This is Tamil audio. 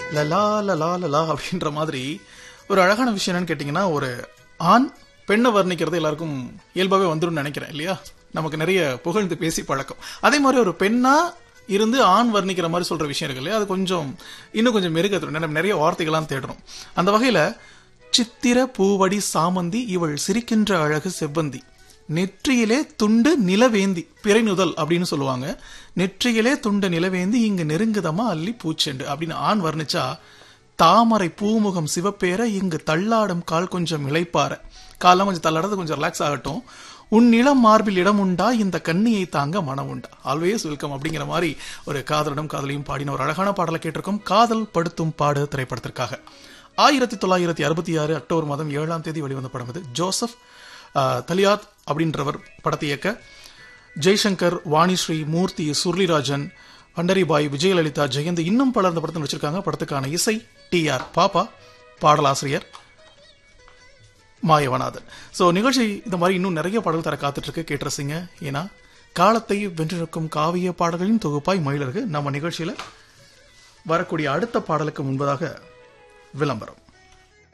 லலா லலா லலா அப்படின்ற மாதிரி ஒரு அழகான விஷயம் என்னன்னு கேட்டிங்கன்னா ஒரு ஆண் பெண்ணை வர்ணிக்கிறது எல்லாருக்கும் இயல்பாவே வந்துடும் நினைக்கிறேன் இல்லையா நமக்கு நிறைய புகழ்ந்து பேசி பழக்கம் அதே மாதிரி ஒரு பெண்ணா இருந்து ஆண் வர்ணிக்கிற மாதிரி சொல்ற விஷயம் இருக்கு இல்லையா அது கொஞ்சம் இன்னும் கொஞ்சம் மெருகத்தரும் நம்ம நிறைய வார்த்தைகள்லாம் தேடுறோம் அந்த வகையில சித்திர பூவடி சாமந்தி இவள் சிரிக்கின்ற அழகு செவ்வந்தி நெற்றியிலே துண்டு நிலவேந்தி பிறைநுதல் அப்படின்னு சொல்லுவாங்க நெற்றியிலே துண்டு நிலவேந்தி இங்கு நெருங்குதமா அள்ளி பூச்செண்டு அப்படின்னு ஆண் வர்ணிச்சா தாமரை பூமுகம் சிவப்பேர இங்கு தள்ளாடும் கால் கொஞ்சம் இளைப்பார காலம் கொஞ்சம் தள்ளாடுறது கொஞ்சம் ரிலாக்ஸ் ஆகட்டும் உன் இளம் மார்பில் இடம் உண்டா இந்த கண்ணியை தாங்க மனம் உண்டா ஆல்வேஸ் வெல்கம் அப்படிங்கிற மாதிரி ஒரு காதலிடம் காதலையும் பாடின ஒரு அழகான பாடலை கேட்டிருக்கோம் காதல் படுத்தும் பாடு திரைப்படத்திற்காக ஆயிரத்தி தொள்ளாயிரத்தி அறுபத்தி ஆறு அக்டோபர் மாதம் ஏழாம் தேதி வெளிவந்த படம் இது ஜோசப் ஆஹ், தலியாத் அப்படின்றவர் படத்தை இயக்க ஜெய்சங்கர் வாணிஸ்ரீ மூர்த்தி சுர்லிராஜன் பண்டரிபாய் விஜயலலிதா ஜெயந்த் இன்னும் பலர் இந்த படத்தில் வச்சிருக்காங்க படத்துக்கான இசை டி ஆர் பாப்பா பாடலாசிரியர் மாயவநாதன் ஸோ நிகழ்ச்சி இந்த மாதிரி இன்னும் நிறைய பாடல்கள் தர காத்துட்டு இருக்கு கேட்டு ரசிங்க ஏன்னா காலத்தை வென்றிருக்கும் காவிய பாடல்களின் தொகுப்பாய் மயிலருக்கு நம்ம நிகழ்ச்சியில வரக்கூடிய அடுத்த பாடலுக்கு முன்பதாக விளம்பரம்